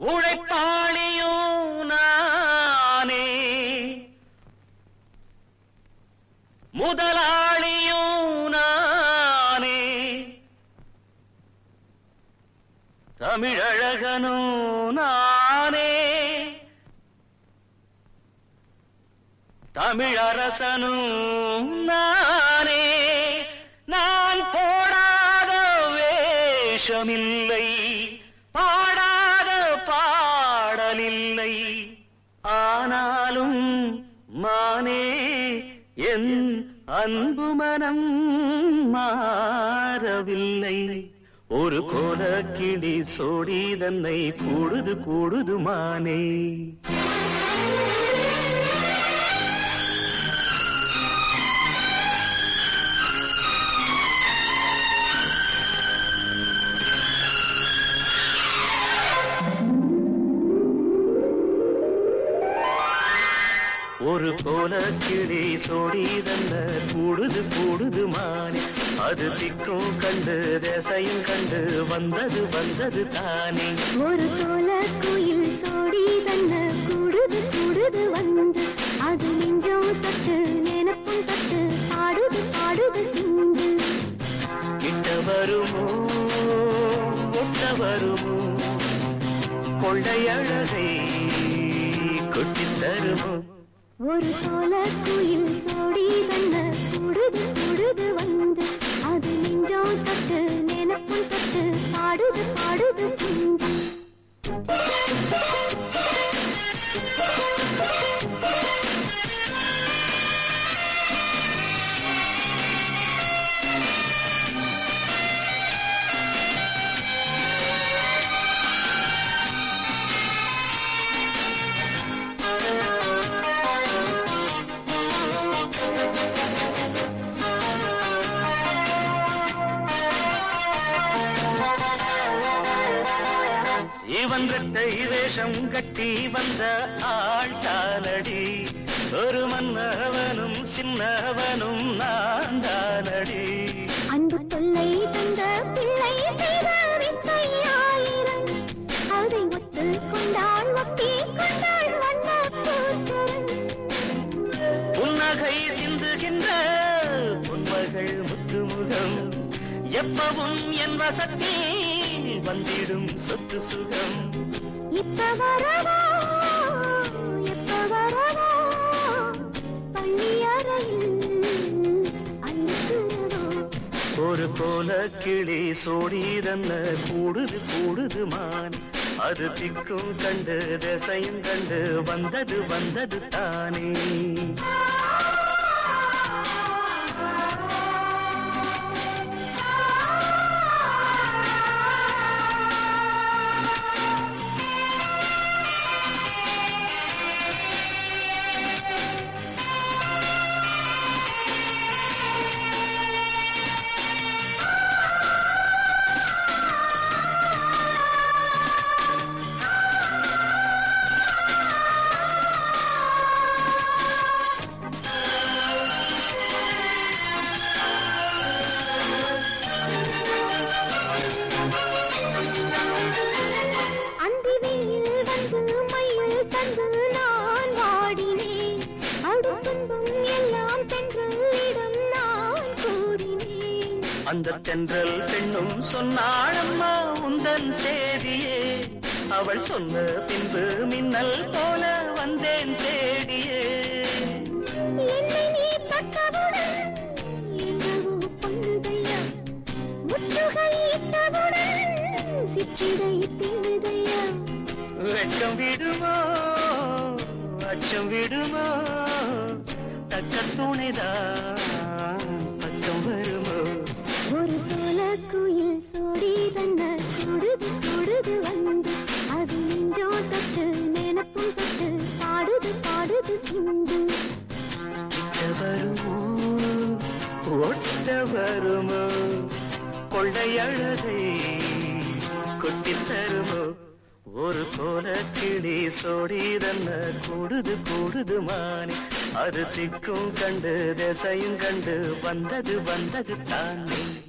உழைப்பாளியும் நானே முதலாளியும் நானே தமிழழகனும் நானே தமிழரசனும் நானே நான் போடாத வேஷமில்லை பாடாத பாடலில்லை ஆனாலும் மானே என் அன்பு மனம் மாறவில்லை ஒரு கோலக்கிளி சோடி தன்னை கூடுது கூடுது மானே ஒரு கோலக்கிளி சோடி தன்ன கூடுது கூடுது மானே அது திக்கும் கண்டு தேசையும் கண்டு வந்தது வந்தது தானே ஒரு சோல குயில் சோடி தன்ன கூடுது கூடுது வந்து அது நெஞ்சம் தட்டு நினப்பும் தட்டு பாடுது பாடுது சிந்து கிட்ட வருமோ ஒட்ட வருமோ கொள்ளையழகை கொட்டித் தருமோ ஒரு சோல குயில் சோடி தன்ன கூடுது கூடுது வந்து அது நெஞ்சம் தட்டு நினப்பும் தட்டு பாடுது பாடுது சிந்து இவன் ரெட்டை வேஷம் கட்டி வந்த ஆள் தானடி ஒரு மன்னவனும் சின்னவனும் நான் தானடி அன்பு தொல்லை தந்த பிள்ளை செய்த வித்தையாயிரம் அதை ஒத்து கொண்டாள் ஒப்பி கொண்டாள் வண்ண புன்னகை சிந்துகின்ற பொன்மகள் முத்துமுகம் எப்பவும் என் வசத்தில் வந்திடும் சொத்து சுகம் இப்ப வரவா எப்ப வரவா பள்ளி அறையில் அழுத்துறவோ ஒரு கோல கிளி சோடி தன்ன கூடுது கூடுது மான் அது திக்கும் கண்டு திசையும் கண்டு வந்தது வந்தது தானே அந்தி வெயில் வந்து மயில் தந்து நான் வாடினேன் அடுத்துன்பும் எல்லாம் தென்றலிடம் நான் கூறினேன் அந்த தென்றல் பெண்ணும் சொன்னாளம்மா உந்தன் சேதியே அவள் சொன்ன பின்பு மின்னல் போல வந்தேன் தேடியே என்னை நீ தொட்டவுடன் என்னவோ பொண்ணுதையா முற்றுகை இட்டவுடன் சிற்றிடை தின்னுதையா வெட்கம் விடுமோ அச்சம் விடுமோ தக்க துணைதான் பக்கம் வருமோ ஒரு சோல குயில் சோடி தந்த கூடுது கூடுது வந்து அது நெஞ்சோ தொட்டு நினப்பும் தொட்டு பாடுது பாடுது சிந்து கிட்ட வருமோ ஒட்ட வருமோ கொள்ளையழகை கொட்டித் தருமோ ஒரு கோல கிளி சோடி தன்ன கூடுது கூடுது மானி அது திக்கும் கண்டு திசையும் கண்டு வந்தது வந்தது தானே